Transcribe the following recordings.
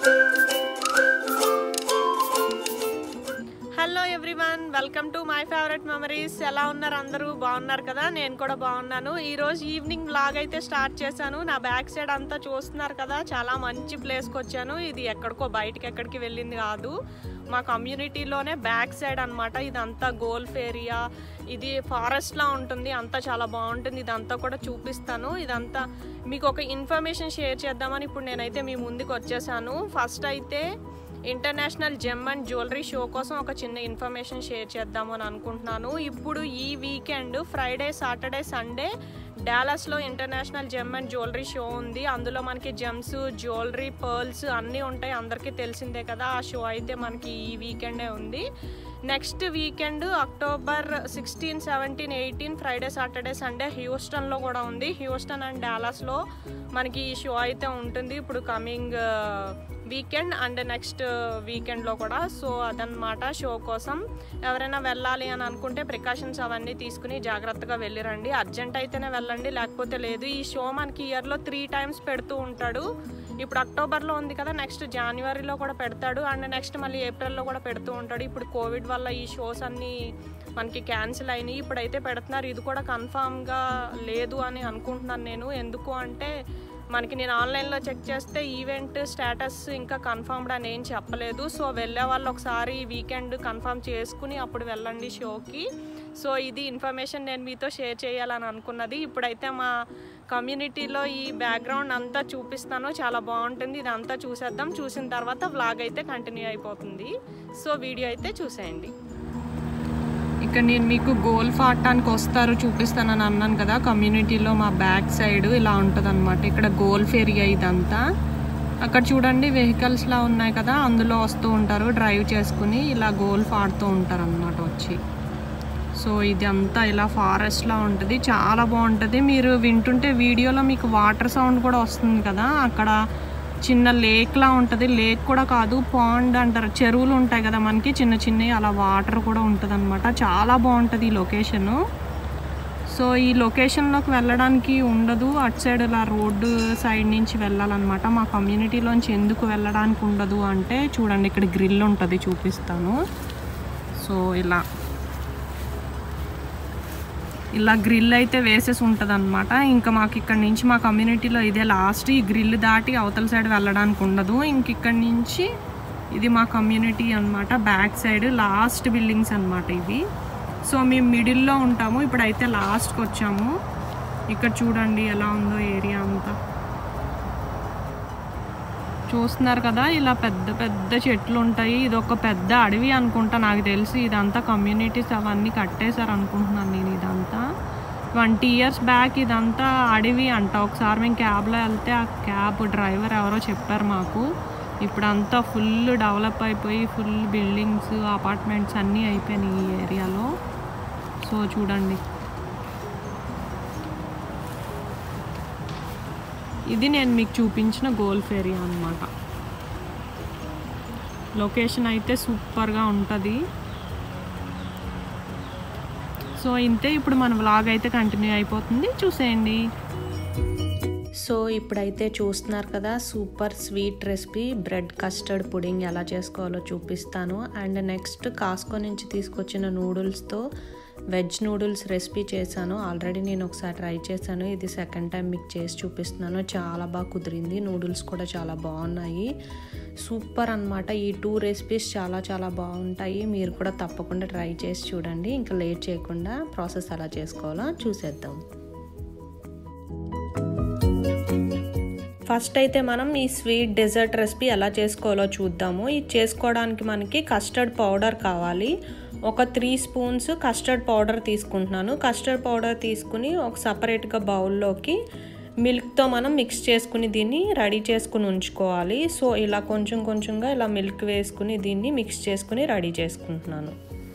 hello everyone welcome to my favourite memories ఎలా ఉన్నారు అందరూ బాగున్నారు కదా నేను కూడా బాగున్నాను ఈ రోజు ఈవినింగ్ వ్లాగ్ అయితే స్టార్ట్ చేశాను నా బ్యాక్ సైడ్ అంతా చూస్తున్నారు కదా చాలా మంచి ప్లేస్కి వచ్చాను ఇది ఎక్కడికో బయటికి ఎక్కడికి వెళ్ళింది కాదు మా కమ్యూనిటీలోనే బ్యాక్ సైడ్ అనమాట ఇదంతా గోల్ఫ్ ఏరియా ఇది ఫారెస్ట్లా ఉంటుంది అంతా చాలా బాగుంటుంది ఇదంతా కూడా చూపిస్తాను ఇదంతా మీకు ఒక ఇన్ఫర్మేషన్ షేర్ చేద్దామని ఇప్పుడు నేనైతే మీ ముందుకు వచ్చేసాను ఫస్ట్ అయితే international gem and jewellery show కోసం ఒక చిన్న ఇన్ఫర్మేషన్ షేర్ చేద్దాము అని అనుకుంటున్నాను ఇప్పుడు ఈ వీకెండ్ ఫ్రైడే సాటర్డే సండే డాలస్లో international gem and jewellery show ఉంది అందులో మనకి జెమ్స్ జ్యువెలరీ పర్ల్స్ అన్నీ ఉంటాయి అందరికీ తెలిసిందే కదా ఆ షో అయితే మనకి ఈ వీకెండే ఉంది next weekend October sixteen seventeen eighteen Friday Saturday Sunday హ్యూస్టన్లో కూడా ఉంది హ్యూస్టన్ అండ్ డాలస్లో మనకి ఈ షో అయితే ఉంటుంది ఇప్పుడు కమింగ్ వీకెండ్ అండ్ నెక్స్ట్ వీకెండ్లో కూడా సో అదనమాట షో కోసం ఎవరైనా వెళ్ళాలి అని అనుకుంటే ప్రికాషన్స్ అవన్నీ తీసుకుని జాగ్రత్తగా వెళ్ళిరండి అర్జెంట్ అయితేనే వెళ్ళండి లేకపోతే లేదు ఈ షో మనకి ఇయర్లో త్రీ టైమ్స్ పెడుతూ ఉంటాడు ఇప్పుడు అక్టోబర్లో ఉంది కదా నెక్స్ట్ జనవరిలో కూడా పెడతాడు అండ్ నెక్స్ట్ మళ్ళీ ఏప్రిల్లో కూడా పెడుతూ ఉంటాడు ఇప్పుడు కోవిడ్ వల్ల ఈ షోస్ అన్నీ మనకి క్యాన్సిల్ అయినాయి ఇప్పుడైతే పెడుతున్నారు ఇది కూడా కన్ఫామ్గా లేదు అని అనుకుంటున్నాను నేను ఎందుకు అంటే మనకి నేను ఆన్లైన్లో చెక్ చేస్తే ఈవెంట్ స్టేటస్ ఇంకా కన్ఫర్మ్డ్ అని ఏం చెప్పలేదు సో వెళ్ళే వాళ్ళు ఒకసారి వీకెండ్ కన్ఫర్మ్ చేసుకుని అప్పుడు వెళ్ళండి షోకి సో ఇది ఇన్ఫర్మేషన్ నేను మీతో షేర్ చేయాలని అనుకున్నది ఇప్పుడైతే మా కమ్యూనిటీలో ఈ బ్యాక్గ్రౌండ్ అంతా చూపిస్తాను చాలా బాగుంటుంది ఇదంతా చూసేద్దాం చూసిన తర్వాత వ్లాగ్ అయితే కంటిన్యూ అయిపోతుంది సో వీడియో అయితే చూసేయండి ఇక్కడ నేను మీకు గోల్ఫ్ ఆడటానికి వస్తారు చూపిస్తానని అన్నాను కదా కమ్యూనిటీలో మా బ్యాక్ సైడ్ ఇలా ఉంటుంది అనమాట ఇక్కడ గోల్ఫ్ ఏరియా ఇదంతా అక్కడ చూడండి వెహికల్స్లా ఉన్నాయి కదా అందులో వస్తూ ఉంటారు డ్రైవ్ చేసుకుని ఇలా గోల్ఫ్ ఆడుతూ ఉంటారు అనమాట వచ్చి సో ఇది అంతా ఇలా ఫారెస్ట్లా ఉంటుంది చాలా బాగుంటుంది మీరు వింటుంటే వీడియోలో మీకు వాటర్ సౌండ్ కూడా వస్తుంది కదా అక్కడ చిన్న లేక్లా ఉంటుంది లేక్ కూడా కాదు పాండ్ అంటారు చెరువులు ఉంటాయి కదా మనకి చిన్న చిన్నవి అలా వాటర్ కూడా ఉంటుంది అనమాట చాలా బాగుంటుంది ఈ లొకేషను సో ఈ లొకేషన్లోకి వెళ్ళడానికి ఉండదు అటు సైడ్ ఇలా రోడ్డు సైడ్ నుంచి వెళ్ళాలన్నమాట మా కమ్యూనిటీలోంచి ఎందుకు వెళ్ళడానికి ఉండదు అంటే చూడండి ఇక్కడ గ్రిల్ ఉంటుంది చూపిస్తాను సో ఇలా ఇలా గ్రిల్ అయితే వేసేసి ఉంటుంది అనమాట ఇంకా మాకు ఇక్కడ నుంచి మా కమ్యూనిటీలో ఇదే లాస్ట్ ఈ గ్రిల్ దాటి అవతల సైడ్ వెళ్ళడానికి ఉండదు ఇంక ఇక్కడ నుంచి ఇది మా కమ్యూనిటీ అనమాట బ్యాక్ సైడ్ లాస్ట్ బిల్డింగ్స్ అనమాట ఇవి సో మేము మిడిల్లో ఉంటాము ఇప్పుడైతే లాస్ట్కి వచ్చాము ఇక్కడ చూడండి ఎలా ఉందో ఏరియా అంతా చూస్తున్నారు కదా ఇలా పెద్ద పెద్ద చెట్లు ఉంటాయి ఇది ఒక పెద్ద అడవి అనుకుంటా నాకు తెలిసి ఇదంతా కమ్యూనిటీస్ అవన్నీ కట్టేశారు అనుకుంటున్నాను నేను ఇదంతా ట్వంటీ ఇయర్స్ బ్యాక్ ఇదంతా అడవి అంట ఒకసారి మేము క్యాబ్లో వెళ్తే ఆ క్యాబ్ డ్రైవర్ ఎవరో చెప్పారు మాకు ఇప్పుడు అంతా ఫుల్ డెవలప్ అయిపోయి ఫుల్ బిల్డింగ్స్ అపార్ట్మెంట్స్ అన్నీ అయిపోయినాయి ఈ ఏరియాలో సో చూడండి ఇది నేను మీకు చూపించిన గోల్ఫ్ ఏరియా అనమాట లొకేషన్ అయితే సూపర్గా ఉంటుంది సో ఇంతే ఇప్పుడు మన వ్లాగ్ అయితే కంటిన్యూ అయిపోతుంది చూసేయండి సో ఇప్పుడైతే చూస్తున్నారు కదా super sweet recipe bread custard pudding ఎలా చేసుకోవాలో చూపిస్తాను అండ్ నెక్స్ట్ కాస్కో నుంచి తీసుకొచ్చిన నూడిల్స్తో వెజ్ నూడిల్స్ రెసిపీ చేశాను ఆల్రెడీ నేను ఒకసారి ట్రై చేశాను ఇది సెకండ్ టైం మీకు చేసి చూపిస్తున్నాను చాలా బాగా కుదిరింది నూడిల్స్ కూడా చాలా బాగున్నాయి సూపర్ అనమాట ఈ టూ రెసిపీస్ చాలా చాలా బాగుంటాయి మీరు కూడా తప్పకుండా ట్రై చేసి చూడండి ఇంకా లేట్ చేయకుండా ప్రాసెస్ ఎలా చేసుకోవాలో చూసేద్దాం ఫస్ట్ అయితే మనం ఈ స్వీట్ డెజర్ట్ రెసిపీ ఎలా చేసుకోవాలో చూద్దాము ఇది చేసుకోవడానికి మనకి కస్టర్డ్ పౌడర్ కావాలి ఒక త్రీ స్పూన్స్ కస్టర్డ్ పౌడర్ తీసుకుంటున్నాను కస్టర్డ్ పౌడర్ తీసుకుని ఒక సపరేట్గా బౌల్లోకి మిల్క్తో మనం మిక్స్ చేసుకుని దీన్ని రెడీ చేసుకుని ఉంచుకోవాలి సో ఇలా కొంచెం కొంచెంగా ఇలా మిల్క్ వేసుకుని దీన్ని మిక్స్ చేసుకుని రెడీ చేసుకుంటున్నాను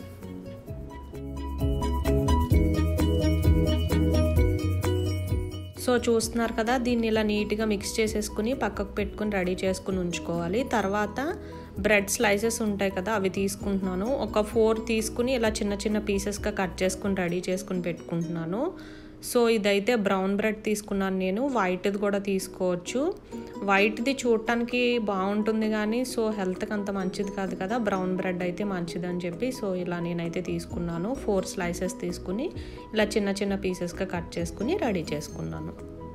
సో చూస్తున్నారు కదా దీన్ని ఇలా నీట్గా మిక్స్ చేసేసుకుని పక్కకు పెట్టుకుని రెడీ చేసుకుని ఉంచుకోవాలి తర్వాత బ్రెడ్ స్లైసెస్ ఉంటాయి కదా అవి తీసుకుంటున్నాను ఒక ఫోర్ తీసుకుని ఇలా చిన్న చిన్న పీసెస్గా కట్ చేసుకుని రెడీ చేసుకుని పెట్టుకుంటున్నాను సో ఇదైతే బ్రౌన్ బ్రెడ్ తీసుకున్నాను నేను వైట్ది కూడా తీసుకోవచ్చు వైట్ది చూడటానికి బాగుంటుంది కానీ సో హెల్త్కి అంత మంచిది కాదు కదా బ్రౌన్ బ్రెడ్ అయితే మంచిది అని చెప్పి సో ఇలా నేనైతే తీసుకున్నాను ఫోర్ స్లైసెస్ తీసుకుని ఇలా చిన్న చిన్న పీసెస్గా కట్ చేసుకుని రెడీ చేసుకున్నాను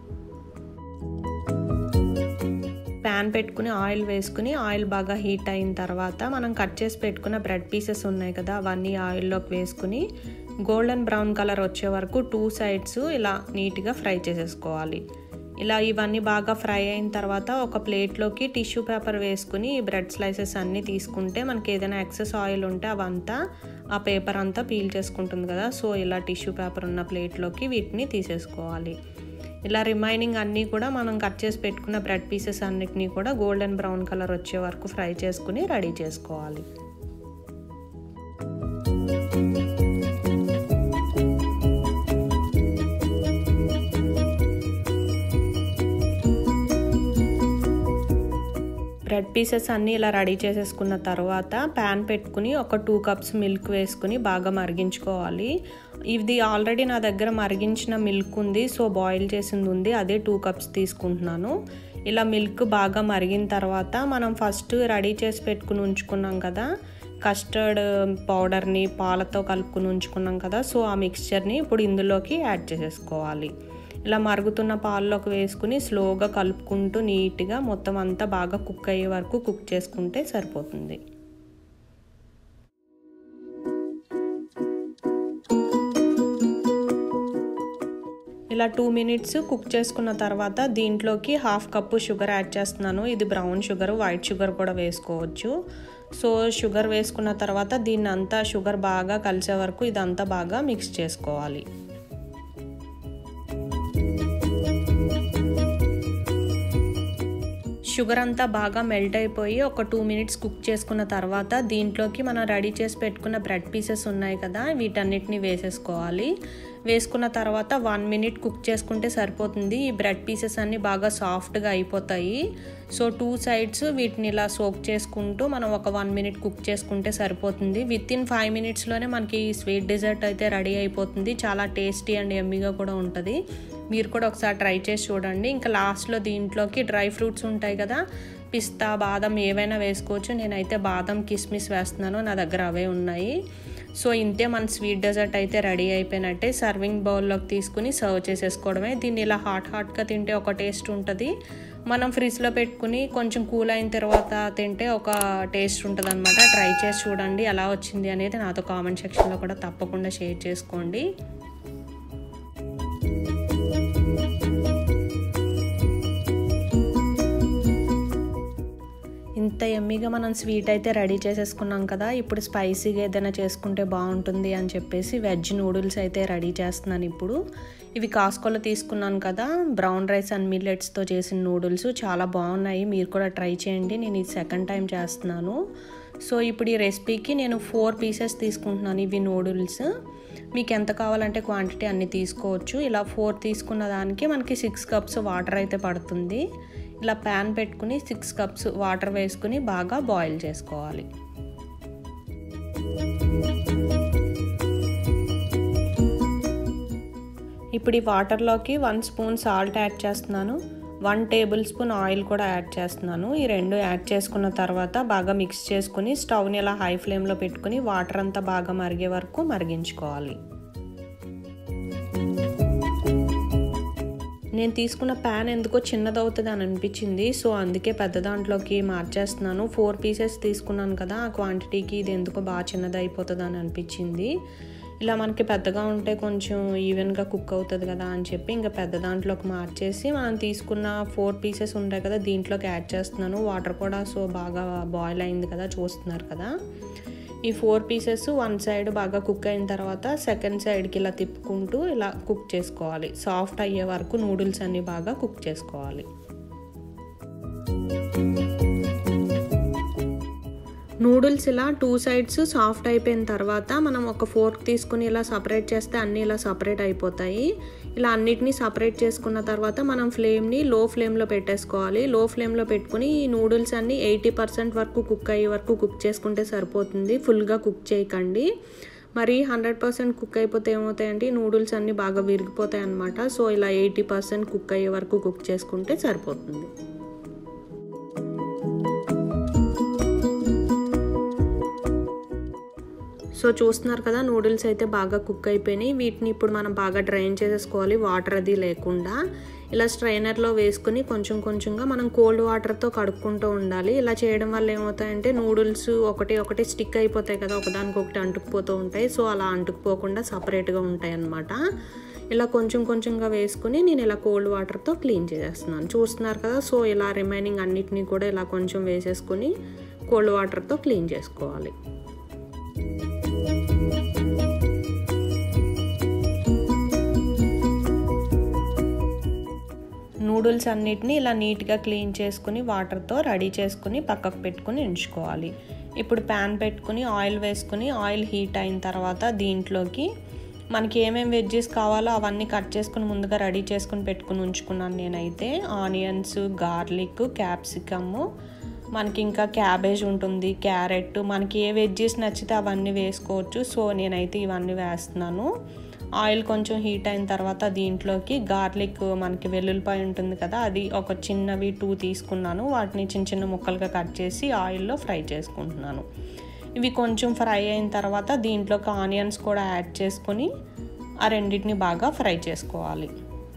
ప్యాన్ పెట్టుకుని ఆయిల్ వేసుకుని ఆయిల్ బాగా హీట్ అయిన తర్వాత మనం కట్ చేసి పెట్టుకున్న బ్రెడ్ పీసెస్ ఉన్నాయి కదా అవన్నీ ఆయిల్లోకి వేసుకుని గోల్డెన్ బ్రౌన్ కలర్ వచ్చే వరకు టూ సైడ్స్ ఇలా నీట్గా ఫ్రై చేసేసుకోవాలి ఇలా ఇవన్నీ బాగా ఫ్రై అయిన తర్వాత ఒక ప్లేట్లోకి టిష్యూ పేపర్ వేసుకుని ఈ బ్రెడ్ స్లైసెస్ అన్నీ తీసుకుంటే మనకి ఏదైనా ఎక్సెస్ ఆయిల్ ఉంటే అవంతా ఆ పేపర్ అంతా పీల్ చేసుకుంటుంది కదా సో ఇలా టిష్యూ పేపర్ ఉన్న ప్లేట్లోకి వీటిని తీసేసుకోవాలి ఇలా రిమైనింగ్ అన్నీ కూడా మనం కట్ చేసి పెట్టుకున్న బ్రెడ్ పీసెస్ అన్నిటినీ కూడా గోల్డెన్ బ్రౌన్ కలర్ వచ్చే వరకు ఫ్రై చేసుకుని రెడీ చేసుకోవాలి బ్రెడ్ పీసెస్ అన్నీ ఇలా రెడీ చేసేసుకున్న తర్వాత ప్యాన్ పెట్టుకుని ఒక టూ కప్స్ మిల్క్ వేసుకుని బాగా మరిగించుకోవాలి ఇది ఆల్రెడీ నా దగ్గర మరిగించిన మిల్క్ ఉంది సో బాయిల్ చేసింది ఉంది అదే టూ కప్స్ తీసుకుంటున్నాను ఇలా మిల్క్ బాగా మరిగిన తర్వాత మనం ఫస్ట్ రెడీ చేసి పెట్టుకుని ఉంచుకున్నాం కదా కస్టర్డ్ పౌడర్ని పాలతో కలుపుకుని ఉంచుకున్నాం కదా సో ఆ మిక్స్చర్ని ఇప్పుడు ఇందులోకి యాడ్ చేసేసుకోవాలి ఇలా మరుగుతున్న పాల్లోకి వేసుకుని స్లోగా కలుపుకుంటూ నీట్గా మొత్తం అంతా బాగా కుక్ అయ్యే వరకు కుక్ చేసుకుంటే సరిపోతుంది ఇలా టూ మినిట్స్ కుక్ చేసుకున్న తర్వాత దీంట్లోకి హాఫ్ కప్పు షుగర్ యాడ్ చేస్తున్నాను ఇది బ్రౌన్ షుగర్ వైట్ షుగర్ కూడా వేసుకోవచ్చు సో షుగర్ వేసుకున్న తర్వాత దీన్ని అంతా షుగర్ బాగా కలిసే వరకు ఇదంతా బాగా మిక్స్ చేసుకోవాలి షుగర్ అంతా బాగా మెల్ట్ అయిపోయి ఒక టూ మినిట్స్ కుక్ చేసుకున్న తర్వాత దీంట్లోకి మనం రెడీ చేసి పెట్టుకున్న బ్రెడ్ పీసెస్ ఉన్నాయి కదా వీటన్నిటిని వేసేసుకోవాలి వేసుకున్న తర్వాత వన్ మినిట్ కుక్ చేసుకుంటే సరిపోతుంది ఈ బ్రెడ్ పీసెస్ అన్నీ బాగా సాఫ్ట్గా అయిపోతాయి సో టూ సైడ్స్ వీటిని ఇలా సోక్ చేసుకుంటూ మనం ఒక వన్ మినిట్ కుక్ చేసుకుంటే సరిపోతుంది విత్ ఇన్ ఫైవ్ మినిట్స్లోనే మనకి స్వీట్ డిజర్ట్ అయితే రెడీ అయిపోతుంది చాలా టేస్టీ అండ్ ఎమ్మీగా కూడా ఉంటుంది మీరు కూడా ఒకసారి ట్రై చేసి చూడండి ఇంకా లాస్ట్లో దీంట్లోకి డ్రై ఫ్రూట్స్ ఉంటాయి కదా పిస్తా బాదం ఏవైనా వేసుకోవచ్చు నేనైతే బాదం కిస్మిస్ వేస్తున్నాను నా దగ్గర అవే ఉన్నాయి సో ఇంతే మన స్వీట్ డెజర్ట్ అయితే రెడీ అయిపోయినట్టే సర్వింగ్ బౌల్లోకి తీసుకుని సర్వ్ చేసేసుకోవడమే దీన్ని ఇలా హాట్ హాట్గా తింటే ఒక టేస్ట్ ఉంటుంది మనం ఫ్రిడ్జ్లో పెట్టుకుని కొంచెం కూల్ అయిన తర్వాత తింటే ఒక టేస్ట్ ఉంటుంది అనమాట ట్రై చేసి చూడండి ఎలా వచ్చింది అనేది నాతో కామెంట్ సెక్షన్లో కూడా తప్పకుండా షేర్ చేసుకోండి ఇంత ఎమ్మిగా మనం స్వీట్ అయితే రెడీ చేసేసుకున్నాం కదా ఇప్పుడు స్పైసీగా ఏదైనా చేసుకుంటే బాగుంటుంది అని చెప్పేసి వెజ్ నూడిల్స్ అయితే రెడీ చేస్తున్నాను ఇప్పుడు ఇవి కాస్కోలో తీసుకున్నాను కదా బ్రౌన్ రైస్ అండ్ మిల్లెట్స్తో చేసిన నూడిల్స్ చాలా బాగున్నాయి మీరు కూడా ట్రై చేయండి నేను ఇది సెకండ్ టైం చేస్తున్నాను సో ఇప్పుడు ఈ రెసిపీకి నేను ఫోర్ పీసెస్ తీసుకుంటున్నాను ఇవి నూడిల్స్ మీకు ఎంత కావాలంటే క్వాంటిటీ అన్ని తీసుకోవచ్చు ఇలా ఫోర్ తీసుకున్న దానికి మనకి సిక్స్ కప్స్ వాటర్ అయితే పడుతుంది ఇలా ప్యాన్ పెట్టుకుని సిక్స్ కప్స్ వాటర్ వేసుకుని బాగా బాయిల్ చేసుకోవాలి ఇప్పుడు ఈ వాటర్లోకి వన్ స్పూన్ సాల్ట్ యాడ్ చేస్తున్నాను వన్ టేబుల్ స్పూన్ ఆయిల్ కూడా యాడ్ చేస్తున్నాను ఈ రెండు యాడ్ చేసుకున్న తర్వాత బాగా మిక్స్ చేసుకుని స్టవ్ని ఇలా హై ఫ్లేమ్లో పెట్టుకుని వాటర్ అంతా బాగా మరిగే వరకు మరిగించుకోవాలి నేను తీసుకున్న ప్యాన్ ఎందుకో చిన్నదవుతుంది అని అనిపించింది సో అందుకే పెద్ద దాంట్లోకి మార్చేస్తున్నాను ఫోర్ పీసెస్ తీసుకున్నాను కదా ఆ క్వాంటిటీకి ఇది ఎందుకో బాగా చిన్నది అయిపోతుంది అని అనిపించింది ఇలా మనకి పెద్దగా ఉంటే కొంచెం ఈవెన్గా కుక్ అవుతుంది కదా అని చెప్పి ఇంకా పెద్ద దాంట్లోకి మార్చేసి మనం తీసుకున్న ఫోర్ పీసెస్ ఉంటాయి కదా దీంట్లోకి యాడ్ చేస్తున్నాను వాటర్ కూడా సో బాగా బాయిల్ అయింది కదా చూస్తున్నారు కదా ఈ ఫోర్ పీసెస్ వన్ సైడ్ బాగా కుక్ అయిన తర్వాత సెకండ్ సైడ్కి ఇలా తిప్పుకుంటూ ఇలా కుక్ చేసుకోవాలి సాఫ్ట్ అయ్యే వరకు నూడిల్స్ అన్నీ బాగా కుక్ చేసుకోవాలి నూడిల్స్ ఇలా టూ సైడ్స్ సాఫ్ట్ అయిపోయిన తర్వాత మనం ఒక ఫోర్క్ తీసుకుని ఇలా సపరేట్ చేస్తే అన్నీ ఇలా సపరేట్ అయిపోతాయి ఇలా అన్నిటినీ సపరేట్ చేసుకున్న తర్వాత మనం ఫ్లేమ్ని లో ఫ్లేమ్లో పెట్టేసుకోవాలి లో ఫ్లేమ్లో పెట్టుకుని ఈ నూడిల్స్ అన్నీ ఎయిటీ పర్సెంట్ వరకు కుక్ అయ్యే వరకు కుక్ చేసుకుంటే సరిపోతుంది ఫుల్గా కుక్ చేయకండి మరి హండ్రెడ్ పర్సెంట్ కుక్ అయిపోతే ఏమవుతాయంటే నూడిల్స్ అన్నీ బాగా విరిగిపోతాయి అన్నమాట సో ఇలా ఎయిటీ పర్సెంట్ కుక్ అయ్యే వరకు కుక్ చేసుకుంటే సరిపోతుంది సో చూస్తున్నారు కదా నూడిల్స్ అయితే బాగా కుక్ అయిపోయినాయి వీటిని ఇప్పుడు మనం బాగా డ్రైన్ చేసేసుకోవాలి వాటర్ అది లేకుండా ఇలా స్ట్రైనర్లో వేసుకుని కొంచెం కొంచెంగా మనం కోల్డ్ వాటర్తో కడుక్కుంటూ ఉండాలి ఇలా చేయడం వల్ల ఏమవుతాయంటే నూడిల్స్ ఒకటి ఒకటి స్టిక్ అయిపోతాయి కదా ఒకదానికొకటి అంటుకుపోతూ ఉంటాయి సో అలా అంటుకుపోకుండా సపరేట్గా ఉంటాయి అన్నమాట ఇలా కొంచెం కొంచెంగా వేసుకుని నేను ఇలా కోల్డ్ వాటర్తో క్లీన్ చేసేస్తున్నాను చూస్తున్నారు కదా సో ఇలా రిమైనింగ్ అన్నిటినీ కూడా ఇలా కొంచెం వేసేసుకుని కోల్డ్ వాటర్తో క్లీన్ చేసుకోవాలి నూడిల్స్ అన్నిటిని ఇలా నీట్గా క్లీన్ చేసుకుని వాటర్తో రెడీ చేసుకుని పక్కకు పెట్టుకుని ఉంచుకోవాలి ఇప్పుడు ప్యాన్ పెట్టుకుని ఆయిల్ వేసుకుని ఆయిల్ హీట్ అయిన తర్వాత దీంట్లోకి మనకి ఏమేమి వెజ్జెస్ కావాలో అవన్నీ కట్ చేసుకుని ముందుగా రెడీ చేసుకుని పెట్టుకుని ఉంచుకున్నాను నేనైతే ఆనియన్స్ గార్లిక్ క్యాప్సికమ్ మనకి ఇంకా క్యాబేజ్ ఉంటుంది క్యారెట్ మనకి ఏ వెజ్జెస్ నచ్చితే అవన్నీ వేసుకోవచ్చు సో నేనైతే ఇవన్నీ వేస్తున్నాను ఆయిల్ కొంచెం హీట్ అయిన తర్వాత దీంట్లోకి గార్లిక్ మనకి వెల్లుల్లిపాయ ఉంటుంది కదా అది ఒక చిన్నవి టూ తీసుకున్నాను వాటిని చిన్న చిన్న ముక్కలుగా కట్ చేసి ఆయిల్లో ఫ్రై చేసుకుంటున్నాను ఇవి కొంచెం ఫ్రై అయిన తర్వాత దీంట్లోకి ఆనియన్స్ కూడా యాడ్ చేసుకొని ఆ రెండింటిని బాగా ఫ్రై చేసుకోవాలి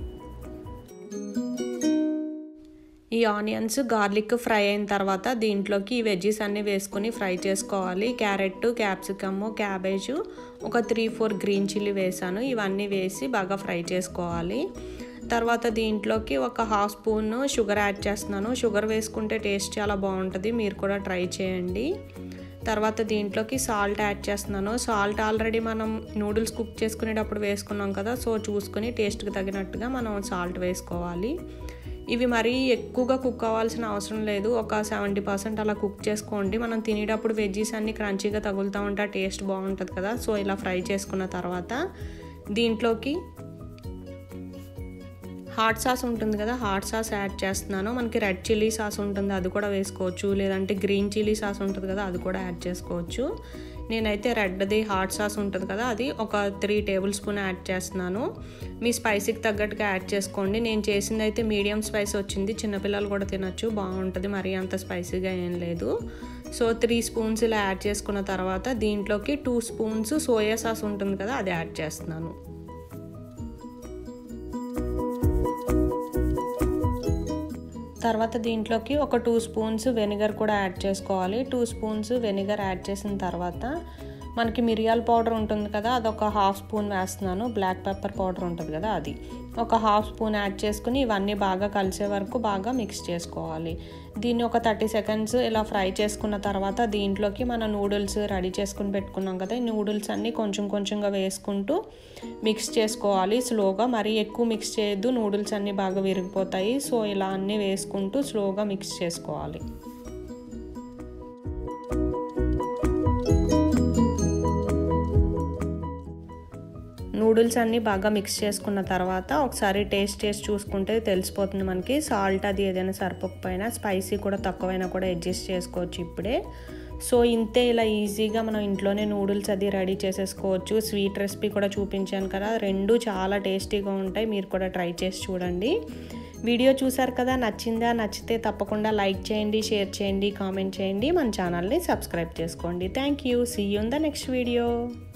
ఈ ఆనియన్స్ గార్లిక్ ఫ్రై అయిన తర్వాత దీంట్లోకి ఈ వెజ్జీస్ అన్నీ వేసుకొని ఫ్రై చేసుకోవాలి క్యారెట్ క్యాప్సికమ్ క్యాబేజ్ ఒక త్రీ ఫోర్ గ్రీన్ చిల్లీ వేసాను ఇవన్నీ వేసి బాగా ఫ్రై చేసుకోవాలి తర్వాత దీంట్లోకి ఒక హాఫ్ స్పూన్ షుగర్ యాడ్ చేస్తున్నాను షుగర్ వేసుకుంటే టేస్ట్ చాలా బాగుంటుంది మీరు కూడా ట్రై చేయండి తర్వాత దీంట్లోకి సాల్ట్ యాడ్ చేస్తున్నాను సాల్ట్ ఆల్రెడీ మనం నూడిల్స్ కుక్ చేసుకునేటప్పుడు వేసుకున్నాం కదా సో చూసుకుని టేస్ట్కి తగినట్టుగా మనం సాల్ట్ వేసుకోవాలి ఇవి మరీ ఎక్కువగా కుక్ అవ్వాల్సిన అవసరం లేదు ఒక సెవెంటీ పర్సెంట్ అలా కుక్ చేసుకోండి మనం తినేటప్పుడు వెజ్జీస్ అన్నీ క్రంచీగా తగులుతూ ఉంటే టేస్ట్ బాగుంటుంది కదా సో ఇలా ఫ్రై చేసుకున్న తర్వాత దీంట్లోకి హాట్ సాస్ ఉంటుంది కదా హాట్ సాస్ యాడ్ చేస్తున్నాను మనకి రెడ్ చిల్లీ సాస్ ఉంటుంది అది కూడా వేసుకోవచ్చు లేదంటే గ్రీన్ చిల్లీ సాస్ ఉంటుంది కదా అది కూడా యాడ్ చేసుకోవచ్చు నేనైతే రెడ్ది హాట్ సాస్ ఉంటుంది కదా అది ఒక త్రీ టేబుల్ స్పూన్ యాడ్ చేస్తున్నాను మీ స్పైసీకి తగ్గట్టుగా యాడ్ చేసుకోండి నేను చేసింది అయితే మీడియం స్పైస్ వచ్చింది చిన్నపిల్లలు కూడా తినచ్చు బాగుంటుంది మరీ అంత స్పైసీగా ఏం లేదు సో త్రీ స్పూన్స్ ఇలా యాడ్ చేసుకున్న తర్వాత దీంట్లోకి టూ స్పూన్స్ సోయా సాస్ ఉంటుంది కదా అది యాడ్ చేస్తున్నాను తర్వాత దీంట్లోకి ఒక టూ స్పూన్స్ వెనిగర్ కూడా యాడ్ చేసుకోవాలి టూ స్పూన్స్ వెనిగర్ యాడ్ చేసిన తర్వాత మనకి మిరియాల పౌడర్ ఉంటుంది కదా అదొక హాఫ్ స్పూన్ వేస్తున్నాను బ్లాక్ పెప్పర్ పౌడర్ ఉంటుంది కదా అది ఒక హాఫ్ స్పూన్ యాడ్ చేసుకుని ఇవన్నీ బాగా కలిసే వరకు బాగా మిక్స్ చేసుకోవాలి దీన్ని ఒక థర్టీ సెకండ్స్ ఇలా ఫ్రై చేసుకున్న తర్వాత దీంట్లోకి మన నూడిల్స్ రెడీ చేసుకుని పెట్టుకున్నాం కదా ఈ నూడిల్స్ అన్నీ కొంచెం కొంచెంగా వేసుకుంటూ మిక్స్ చేసుకోవాలి స్లోగా మరీ ఎక్కువ మిక్స్ చేయొద్దు నూడిల్స్ అన్నీ బాగా విరిగిపోతాయి సో ఇలా అన్నీ వేసుకుంటూ స్లోగా మిక్స్ చేసుకోవాలి నూడిల్స్ అన్నీ బాగా మిక్స్ చేసుకున్న తర్వాత ఒకసారి టేస్ట్ చేసి చూసుకుంటే తెలిసిపోతుంది మనకి సాల్ట్ అది ఏదైనా సరిపోకపోయినా స్పైసీ కూడా తక్కువైనా కూడా అడ్జస్ట్ చేసుకోవచ్చు ఇప్పుడే సో ఇంతే ఇలా ఈజీగా మనం ఇంట్లోనే నూడిల్స్ అది రెడీ చేసేసుకోవచ్చు స్వీట్ రెసిపీ కూడా చూపించాను కదా రెండు చాలా టేస్టీగా ఉంటాయి మీరు కూడా ట్రై చేసి చూడండి వీడియో చూసారు కదా నచ్చిందా నచ్చితే తప్పకుండా లైక్ చేయండి షేర్ చేయండి కామెంట్ చేయండి మన ఛానల్ని సబ్స్క్రైబ్ చేసుకోండి thank you see you in the next video